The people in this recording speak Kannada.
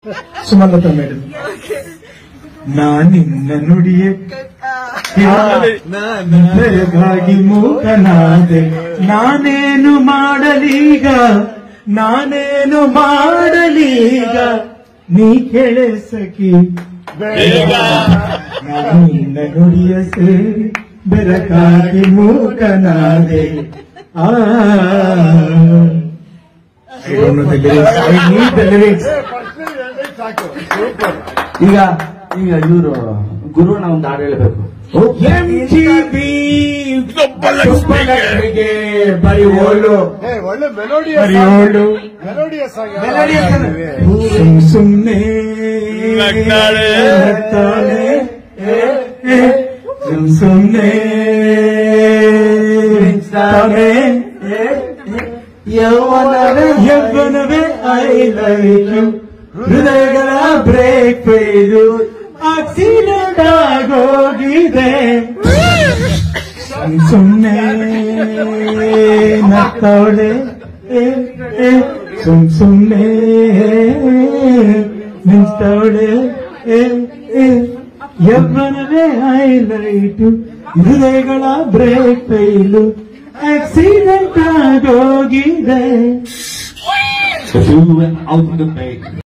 ಸುಮಲತಾ ಮೇಡಮ್ ನಾನಿನ್ನ ನುಡಿಯ ಬೆಳಗಾಗಿ ಮೂಕನಾದೆ ನಾನೇನು ಮಾಡಲೀಗ ನಾನೇನು ಮಾಡಲೀಗ ನೀ ಕೆಳೆ ಸಖಿ ನಾನಿನ್ನ ನುಡಿಯ ಸೇರಿ ಬೆಳಕಾಗಿ ಮೂಕನಾದೆ ಆ I don't know the lyrics. I need the lyrics. ಈಗ ಈಗ ಇವರು ಗುರುನ ಒಂದು ಹಾಡು ಹೇಳ್ಬೇಕು MTV ಸುಬ್ಬಲಕ್ಷ್ಮಿಗೆ ಬರಿ ಓಲು ಏ, ಒಳ್ಳೆ ಮೆಲೋಡಿ ಬರಿ ಓಲು ಮೆಲೋಡಿಯಸ್ ಆಗಿ Melodious ಆಗಿ. ಸುಮ್ ಸುಮ್ನೆ ನಗ್ತಾಳೆ. ನಗ್ತಾಳೆ. ಏ, ಏ, ಸುಮ್ ಸುಮ್ನೆ ತಾನೆ ಯೌವನವೇ ಯವ್ವನವೇ ಐ ಲವ್ ಯು ಹೃದಯಗಳ ಬ್ರೇಕ್ ಫೇಲು ಆಕ್ಸಿಡೆಂಟ್ ಆಗೋಗಿದೆ ಸುಮ್ ಸುಮ್ನೆ ನಕ್ಕವಳೆ ಏ, ಏ, ಸುಮ್ ಸುಮ್ನೆ ನಿಂತವಳೆ ಏ, ಏ, ಯವ್ವನವೇ ಹೈಲೈಟು ಹೃದಯಗಳ ಬ್ರೇಕ್ ಫೈಲು ಆಕ್ಸಿಡೆಂಟ್ ಆಗೋಗಿದೆ ಔಟ್ ದ